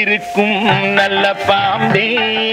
மேலிருக்கும் நல்ல பாம்பே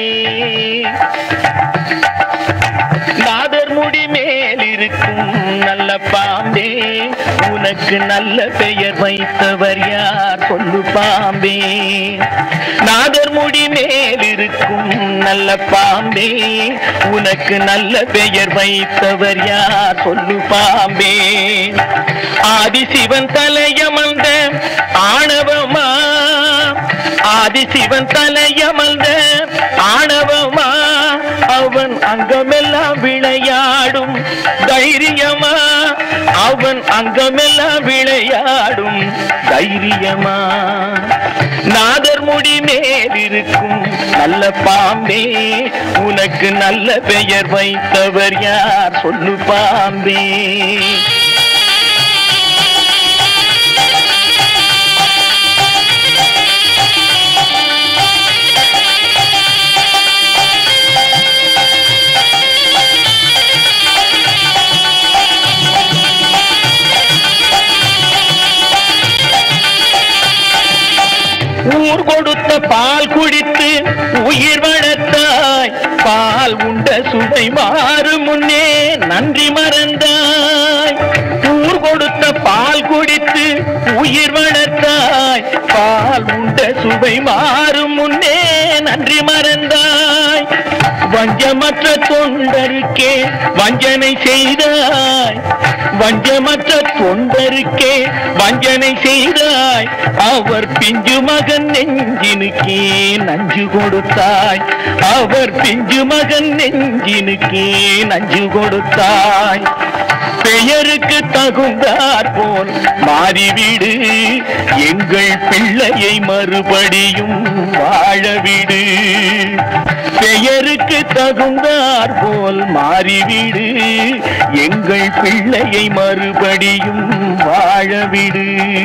நாதர் முடி மேலிருக்கும் நல்ல பாம்பே உனக்கு நல்ல பெயர் வைத்தவர் யார் சொல்லு பாம்பே நாதர் முடி மேலிருக்கும் நல்ல பாம்பே உனக்கு நல்ல பெயர் வைத்தவர் யார் சொல்லு பாம்பே ஆதிசிவன் தலையமர்ந்த ஆணவமா ஆதிசிவன் தலையமர்ந்த ஆணவமா அவன் அங்கமெல்லாம் விளையாடும் தைரியமா அவன் அங்கமெல்லாம் விளையாடும் தைரியமா நாதர் முடி மேலிருக்கும் நல்ல பாம்பே உனக்கு நல்ல பெயர் வைத்தவர் யார் சொல்லு பாம்பே ஊர் கொடுத்த பால் குடித்து உயிர் வளர்த்தாய் பால் உண்ட சுவை மாறும் முன்னே நன்றி மறந்தாய் ஊர் கொடுத்த பால் குடித்து உயிர் வளர்த்தாய் பால் உண்ட சுவை மாறும் முன்னே நன்றி மறந்தாய் வஞ்சமற்ற தொண்டருக்கே வஞ்சனை செய்தாய் வஞ்சமற்ற தொண்டருக்கே வஞ்சனை செய்தாய் அவர் பிஞ்சு மகன் நெஞ்சினுக்கே நஞ்சு கொடுத்தாய் அவர் பிஞ்சு மகன் நெஞ்சினுக்கே நஞ்சு கொடுத்தாய் பெயருக்கு தகுந்தாற் போல் மாறிவிடு எங்கள் பிள்ளையை மறுபடியும் வாழவிடு பெயருக்கு தகுந்தாற் போல் மாறிவிடு எங்கள் பிள்ளையை மறுபடியும் வாழவிடு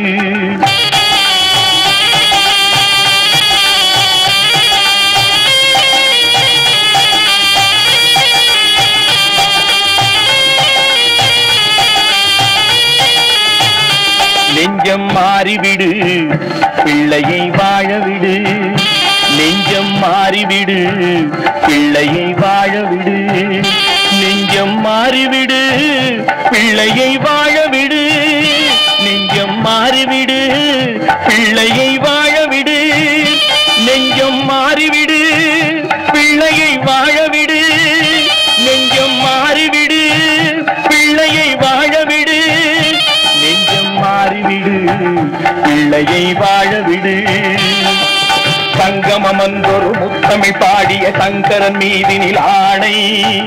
நெஞ்சம் மாறிவிடு பிள்ளையை வாழவிடு நெஞ்சம் மாறிவிடு பிள்ளையை வாழவிடு நெஞ்சம் மாறிவிடு பிள்ளையை வாழவிடு நெஞ்சம் மாறிவிடு பிள்ளையை வாழவிடு நெஞ்சம் மாறிவிடு பிள்ளையை வாழவிடு நெஞ்சம் மாறிவிடு பிள்ளையை வாழவிடு நெஞ்சம் மாறிவிடு பிள்ளையை வாழவிடு சங்கம் அமர்ந்தொரு முத்தமிழ் பாடிய சங்கரன் மீதினில் ஆணை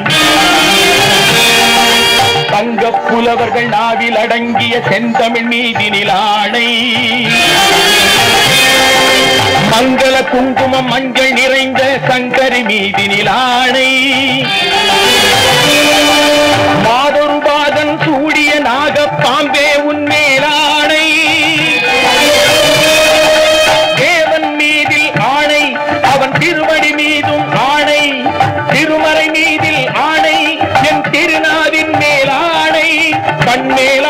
தங்கப் புலவர்கள் நாவில் அடங்கிய செந்தமிழ் மீதினில் ஆணை மங்கள குங்குமம் மஞ்சள் நிறைந்த சங்கரி மீதினில் ஆணை மாதொரு பாதன் சூடிய நாகப் பாம்பே உன்மேலாணை தேவன் மீதில் ஆணை அவன் திருவடி மீதும் ஆணை திருமறை மீதில் ஆணை என் திருநாவின் மேல் ஆணை கண்மேல்